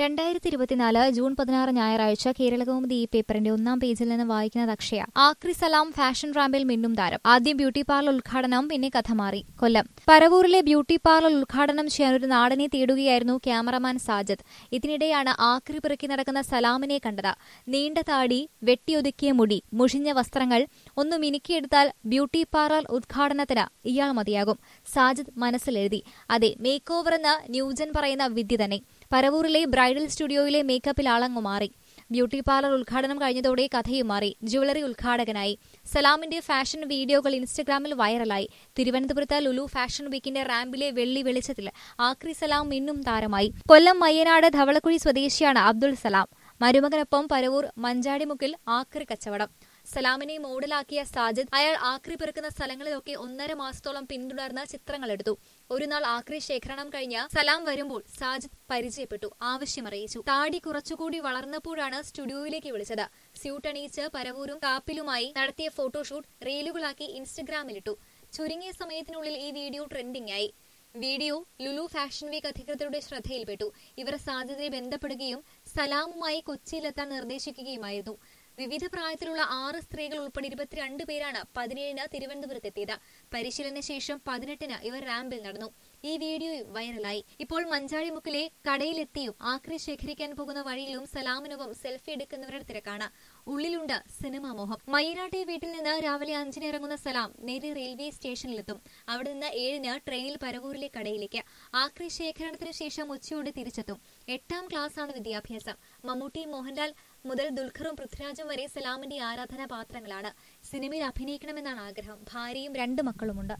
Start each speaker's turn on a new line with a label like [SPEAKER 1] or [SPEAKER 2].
[SPEAKER 1] രണ്ടായിരത്തി ഇരുപത്തിനാല് ജൂൺ പതിനാറ് ഞായറാഴ്ച കേരളകൗമുദി ഈ പേപ്പറിന്റെ ഒന്നാം പേജിൽ നിന്ന് വായിക്കുന്നത് അക്ഷയ ആക്രി സലാം ഫാഷൻ റാമ്പിൽ മിന്നും താരം ആദ്യം ബ്യൂട്ടി പാർലർ ഉദ്ഘാടനം പിന്നെ കഥ മാറി കൊല്ലം പരവൂരിലെ ബ്യൂട്ടി പാർലർ ഉദ്ഘാടനം ചെയ്യാൻ ഒരു നാടനെ തേടുകയായിരുന്നു ക്യാമറമാൻ സാജദ് ഇതിനിടെയാണ് ആക്രി പിറക്കി നടക്കുന്ന സലാമിനെ കണ്ടത് നീണ്ട താടി വെട്ടിയൊതുക്കിയ മുടി മുഷിഞ്ഞ വസ്ത്രങ്ങൾ ഒന്ന് മിനുക്കിയെടുത്താൽ ബ്യൂട്ടി പാർലർ ഉദ്ഘാടനത്തിന് ഇയാൾ മതിയാകും സാജിദ് മനസ്സിലെഴുതി അതെ മേക്ക് ഓവർ എന്ന ന്യൂജൻ പറയുന്ന വിദ്യ തന്നെ പരവൂരിലെ ബ്രൈഡൽ സ്റ്റുഡിയോയിലെ മേക്കപ്പിൽ ആളങ്ങു മാറി ബ്യൂട്ടി പാർലർ ഉദ്ഘാടനം കഴിഞ്ഞതോടെ കഥയും മാറി ജ്വല്ലറി ഉദ്ഘാടകനായി സലാമിന്റെ ഫാഷൻ വീഡിയോകൾ ഇൻസ്റ്റഗ്രാമിൽ വൈറലായി തിരുവനന്തപുരത്ത് ലുലു ഫാഷൻ വീക്കിന്റെ റാമ്പിലെ വെള്ളി വെളിച്ചത്തിൽ ആക്രി സലാം മിന്നും താരമായി കൊല്ലം മയ്യനാട് ധവളക്കുഴി സ്വദേശിയാണ് അബ്ദുൾ സലാം മരുമകനൊപ്പം പരവൂർ മഞ്ചാടിമുക്കിൽ ആക്രി കച്ചവടം സലാമിനെ മോഡലാക്കിയ സാജിദ് അയാൾ ആക്രി പെറുക്കുന്ന സ്ഥലങ്ങളിലൊക്കെ ഒന്നര മാസത്തോളം പിന്തുടർന്ന് ചിത്രങ്ങളെടുത്തു ഒരു നാൾ ആക്രി ശേഖരണം കഴിഞ്ഞ് സലാം വരുമ്പോൾ സാജിദ് പരിചയപ്പെട്ടു ആവശ്യമറിയിച്ചു താടി കുറച്ചുകൂടി വളർന്നപ്പോഴാണ് സ്റ്റുഡിയോയിലേക്ക് വിളിച്ചത് സ്യൂട്ട് അണിയിച്ച് പരവൂരും കാപ്പിലുമായി നടത്തിയ ഫോട്ടോഷൂട്ട് റീലുകളാക്കി ഇൻസ്റ്റഗ്രാമിലിട്ടു ചുരുങ്ങിയ സമയത്തിനുള്ളിൽ ഈ വീഡിയോ ട്രെൻഡിംഗ് ആയി വീഡിയോ ലുലു ഫാഷൻ വീക്ക് അധികൃതരുടെ ശ്രദ്ധയിൽപ്പെട്ടു ഇവർ സാധ്യതയെ ബന്ധപ്പെടുകയും സലാമുമായി കൊച്ചിയിലെത്താൻ നിർദ്ദേശിക്കുകയുമായിരുന്നു വിവിധ പ്രായത്തിലുള്ള ആറ് സ്ത്രീകൾ ഉൾപ്പെടെ ഇരുപത്തിരണ്ട് പേരാണ് പതിനേഴിന് തിരുവനന്തപുരത്തെത്തിയത് പരിശീലന ശേഷം പതിനെട്ടിന് ഇവർ റാമ്പിൽ നടന്നു ഈ വീഡിയോ വൈറലായി ഇപ്പോൾ മഞ്ചാടിമുക്കിലെ കടയിലെത്തിയും ആക്രി ശേഖരിക്കാൻ പോകുന്ന വഴിയിലും സലാമിനൊപ്പം സെൽഫി എടുക്കുന്നവരുടെ തിരക്കാണ് ഉള്ളിലുണ്ട് സിനിമാ മോഹം മയ്യനാട്ടെ വീട്ടിൽ നിന്ന് രാവിലെ അഞ്ചിന് ഇറങ്ങുന്ന സലാം നേരെ റെയിൽവേ സ്റ്റേഷനിലെത്തും അവിടെ നിന്ന് ഏഴിന് ട്രെയിനിൽ പരവൂരിലെ കടയിലേക്ക് ആക്രി ശേഖരണത്തിന് ശേഷം ഉച്ചയോടെ തിരിച്ചെത്തും എട്ടാം ക്ലാസ്സാണ് വിദ്യാഭ്യാസം മമ്മൂട്ടി മോഹൻലാൽ മുതൽ ദുൽഖറും പൃഥ്വിരാജും വരെ സലാമിന്റെ ആരാധനാ പാത്രങ്ങളാണ് സിനിമയിൽ അഭിനയിക്കണമെന്നാണ് ആഗ്രഹം ഭാര്യയും രണ്ട് മക്കളുമുണ്ട്